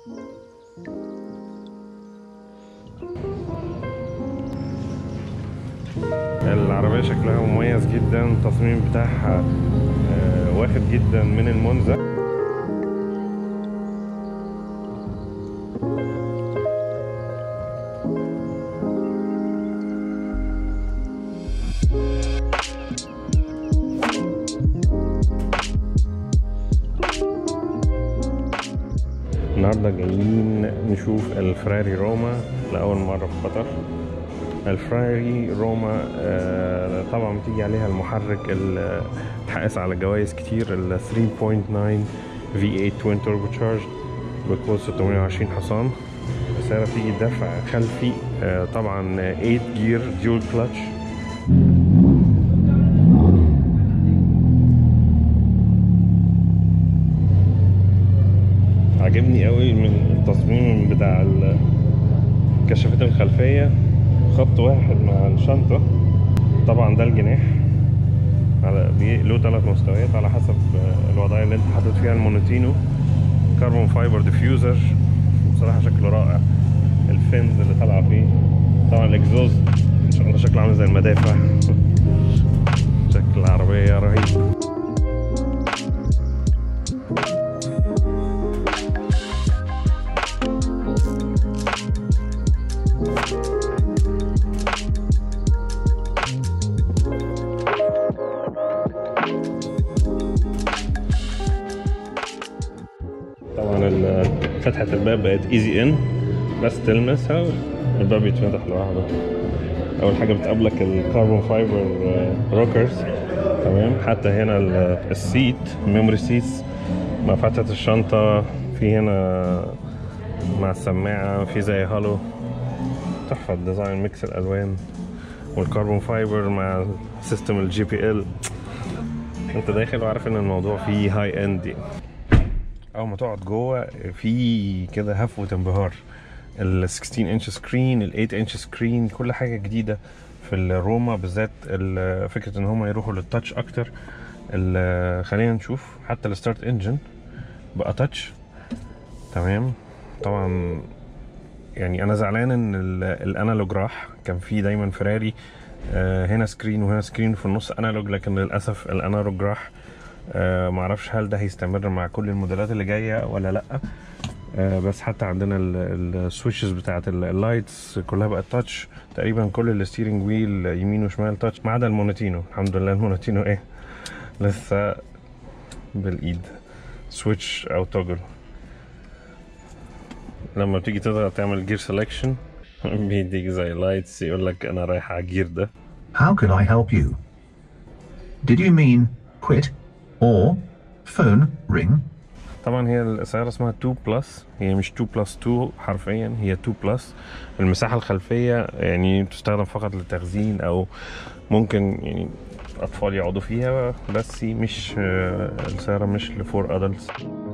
العربية شكلها مميز جدا التصميم بتاعها آه، واخد جدا من المونزا النهارده جايين نشوف الفراري روما لأول مرة في قطر الفراري روما آه، طبعا بتيجي عليها المحرك اللي اتحقق على جوائز كتير ال 3.9 V8 توين توربو تشارج بقوة 620 حصان السيارة بتيجي دفع خلفي آه، طبعا 8 جير ديول كلتش عجبني قوي من التصميم بتاع الكشافات الخلفية خط واحد مع الشنطة طبعا ده الجناح على بي- له ثلاث مستويات على حسب آه، الوضعية اللي انت حاطط فيها المونوتينو كاربون فايبر ديفيوزر بصراحة شكله رائع الفينز اللي طالعة فيه طبعا الاكزوز ان شاء الله شكله عامل زي المدافع شكل العربية رهيب طبعا ال- فتحة الباب بقت ايزي ان بس تلمسها الباب يتفتح لوحده اول حاجه بتقابلك الكربون فايبر روكرز تمام حتى هنا ال- السيت ميموري سيتس مع فتحة الشنطة في هنا مع السماعة في زي هالو تحفة الديزاين ميكس الألوان والكربون فايبر مع سيستم الجي بي ال انت داخل وعارف ان الموضوع فيه هاي اند يعني. اول ما تقعد جوه في كده هفوة انبهار ال 16 انش سكرين ال 8 انش سكرين كل حاجه جديده في الروما بالذات ال- فكره ان هم يروحوا للتاتش اكتر ال- خلينا نشوف حتى الستارت انجن بقى تاتش تمام طبعا يعني انا زعلان ان ال- الانالوج راح كان في دايما فراري آه، هنا سكرين وهنا سكرين في النص انالوج لكن للاسف الانالوج راح آه، معرفش هل ده هيستمر مع كل الموديلات اللي جايه ولا لا آه، بس حتى عندنا السويتشز بتاعت ال- اللايتس كلها بقت تاتش تقريبا كل الستيرنج ويل يمين وشمال تاتش ما عدا المونوتينو الحمد لله المونوتينو ايه لسه بالايد سويتش او توجل لما بتيجي تضغط تعمل جير سelection بيديك زي لايتس يقول لك انا رايح على الجير ده How can I help you? Did you mean quit or phone ring? طبعا هي السيارة اسمها 2 بلس هي مش 2 بلس 2 حرفيا هي 2 بلس المساحة الخلفية يعني تستخدم فقط للتخزين أو ممكن يعني أطفال يقعدوا فيها بس مش السيارة مش لفور أدلتس